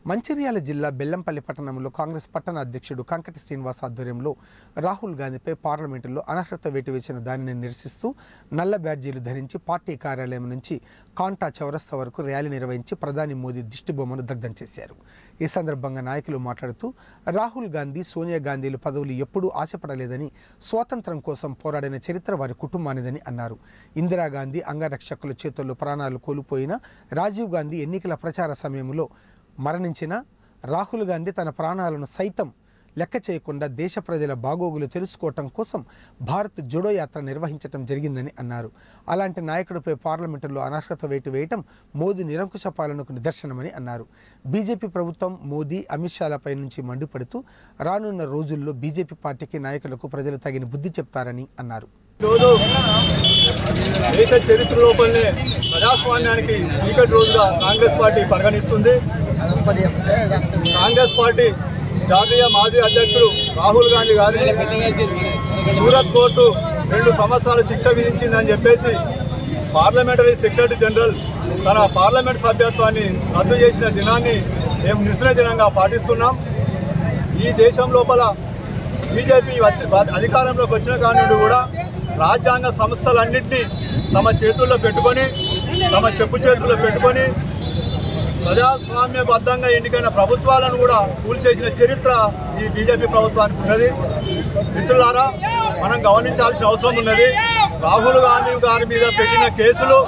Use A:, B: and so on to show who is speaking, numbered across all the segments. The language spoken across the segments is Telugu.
A: మంచిర్యాల జిల్లా బెల్లంపల్లి పట్టణంలో కాంగ్రెస్ పట్టణ అధ్యక్షుడు కంకటి శ్రీనివాస్ ఆధ్వర్యంలో రాహుల్ గాంధీపై పార్లమెంటులో అనర్హత వేటు వేసిన దానిని నిరసిస్తూ నల్ల బ్యాడ్జీలు ధరించి పార్టీ కార్యాలయం నుంచి కాంటా చౌరస్తా వరకు ర్యాలీ నిర్వహించి ప్రధాని మోదీ దిష్టిబొమ్మను దగ్ధం చేశారు ఈ సందర్భంగా నాయకులు మాట్లాడుతూ రాహుల్ గాంధీ సోనియా గాంధీలు పదవులు ఎప్పుడూ ఆశపడలేదని స్వాతంత్రం కోసం పోరాడిన చరిత్ర వారి కుటుంబానిదని అన్నారు ఇందిరాగాంధీ అంగరక్షకుల చేతుల్లో ప్రాణాలు కోల్పోయిన రాజీవ్ గాంధీ ఎన్నికల ప్రచార సమయంలో మరణించిన రాహుల్ గాంధీ తన ప్రాణాలను సైతం లెక్క చేయకుండా దేశ ప్రజల బాగోగులు తెలుసుకోవటం కోసం భారత్ జోడో యాత్ర నిర్వహించటం జరిగిందని అన్నారు అలాంటి నాయకుడిపై పార్లమెంటులో అనర్హత వేటు వేయటం మోదీ నిరంకుశ పాలనకు నిదర్శనమని అన్నారు బీజేపీ ప్రభుత్వం మోదీ అమిత్ షాలపై నుంచి మండిపడుతూ రానున్న రోజుల్లో బీజేపీ పార్టీకి నాయకులకు ప్రజలు తగిన బుద్ధి చెప్తారని అన్నారు
B: రోజు దేశ చరిత్ర లోపలనే ప్రజాస్వామ్యానికి చీకటి రోజుగా కాంగ్రెస్ పార్టీ పరిగణిస్తుంది కాంగ్రెస్ పార్టీ జాతీయ మాజీ అధ్యక్షుడు రాహుల్ గాంధీ గారిని సూరత్ కోర్టు రెండు సంవత్సరాలు శిక్ష విధించిందని చెప్పేసి పార్లమెంటరీ సెక్రటరీ జనరల్ తన పార్లమెంట్ సభ్యత్వాన్ని రద్దు చేసిన దినాన్ని మేము నిరసన దినంగా పాటిస్తున్నాం ఈ దేశం లోపల బీజేపీ వచ్చి అధికారంలోకి వచ్చిన కాడి నుండి కూడా రాజ్యాంగ సంస్థలన్నింటినీ తమ చేతుల్లో పెట్టుకొని తమ చెప్పు చేతుల్లో పెట్టుకొని ప్రజాస్వామ్యబద్ధంగా ఎన్నికైన ప్రభుత్వాలను కూడా కూల్చేసిన చరిత్ర ఈ బీజేపీ ప్రభుత్వానికి ఉన్నది మిత్రులారా మనం గమనించాల్సిన అవసరం ఉన్నది రాహుల్ గాంధీ గారి మీద పెట్టిన కేసులు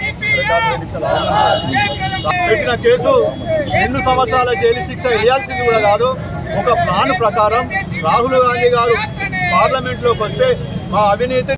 B: పెట్టిన కేసు రెండు సంవత్సరాల జైలు శిక్ష వేయాల్సింది కూడా కాదు ఒక ప్లాన్ ప్రకారం రాహుల్ గాంధీ గారు పార్లమెంట్లోకి వస్తే మా అవినీతి